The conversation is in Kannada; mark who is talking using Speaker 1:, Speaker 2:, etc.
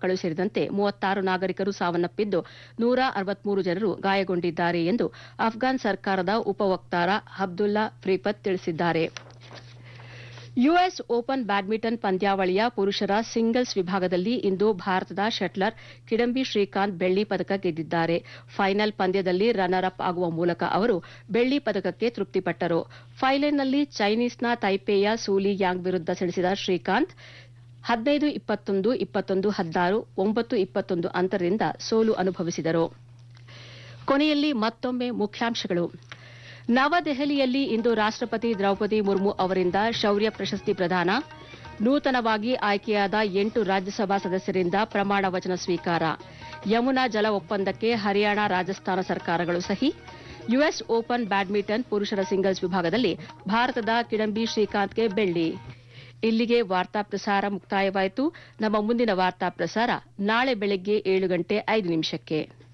Speaker 1: ಮಕ್ಕಳು ಸೇರಿದಂತೆ ಮೂವತ್ತಾರು ನಾಗರಿಕರು ಸಾವನ್ನಪ್ಪಿದ್ದು ನೂರ ಅರವತ್ಮೂರು ಜನರು ಗಾಯಗೊಂಡಿದ್ದಾರೆ ಎಂದು ಅಫ್ಘಾನ್ ಸರ್ಕಾರದ ಉಪವಕ್ತಾರ ಅಬ್ದುಲ್ಲಾ ಫ್ರೀಪತ್ ತಿಳಿಸಿದ್ದಾರೆ ಯುಎಸ್ ಓಪನ್ ಬ್ಯಾಡ್ಮಿಂಟನ್ ಪಂದ್ಯಾವಳಿಯ ಪುರುಷರ ಸಿಂಗಲ್ಸ್ ವಿಭಾಗದಲ್ಲಿ ಇಂದು ಭಾರತದ ಶಟ್ಲರ್ ಕಿಡಂಬಿ ಶ್ರೀಕಾಂತ್ ಬೆಳ್ಳಿ ಪದಕ ಗೆದ್ದಿದ್ದಾರೆ ಫೈನಲ್ ಪಂದ್ಯದಲ್ಲಿ ರನ್ನರ್ ಅಪ್ ಆಗುವ ಮೂಲಕ ಅವರು ಬೆಳ್ಳಿ ಪದಕಕ್ಕೆ ತೃಪ್ತಿಪಟ್ಟರು ಫೈನಲ್ನಲ್ಲಿ ಚೈನೀಸ್ನ ತೈಪೇಯ ಸೂಲಿ ಯಾಂಗ್ ವಿರುದ್ಧ ಸೆಣಸಿದ ಶ್ರೀಕಾಂತ್ ಹದಿನೈದು ಇಪ್ಪತ್ತೊಂದು ಇಪ್ಪತ್ತೊಂದು ಹದಿನಾರು ಒಂಬತ್ತು ಇಪ್ಪತ್ತೊಂದು ಅಂತರದಿಂದ ಸೋಲು ಅನುಭವಿಸಿದರು ಕೊನೆಯಲ್ಲಿ ಮತ್ತೊಮ್ಮೆ ಮುಖ್ಯಾಂಶಗಳು ನವದೆಹಲಿಯಲ್ಲಿ ಇಂದು ರಾಷ್ಟಪತಿ ದ್ರೌಪದಿ ಮುರ್ಮು ಅವರಿಂದ ಶೌರ್ಯ ಪ್ರಶಸ್ತಿ ಪ್ರದಾನ ನೂತನವಾಗಿ ಆಯ್ಕೆಯಾದ ಎಂಟು ರಾಜ್ಯಸಭಾ ಸದಸ್ಯರಿಂದ ಪ್ರಮಾಣ ವಚನ ಸ್ವೀಕಾರ ಯಮುನಾ ಜಲ ಒಪ್ಪಂದಕ್ಕೆ ಹರಿಯಾಣ ರಾಜಸ್ಥಾನ ಸರ್ಕಾರಗಳು ಸಹಿ ಯುಎಸ್ ಓಪನ್ ಬ್ಯಾಡ್ಮಿಂಟನ್ ಪುರುಷರ ಸಿಂಗಲ್ಸ್ ವಿಭಾಗದಲ್ಲಿ ಭಾರತದ ಕಿಡಂಬಿ ಶ್ರೀಕಾಂತ್ಗೆ ಬೆಳ್ಳಿ ಇಲ್ಲಿಗೆ ವಾರ್ತಾ ಪ್ರಸಾರ ಮುಕ್ತಾಯವಾಯಿತು ನಮ್ಮ ಮುಂದಿನ ವಾರ್ತಾ ಪ್ರಸಾರ ನಾಳೆ ಬೆಳಗ್ಗೆ ಏಳು ಗಂಟೆ ಐದು ನಿಮಿಷಕ್ಕೆ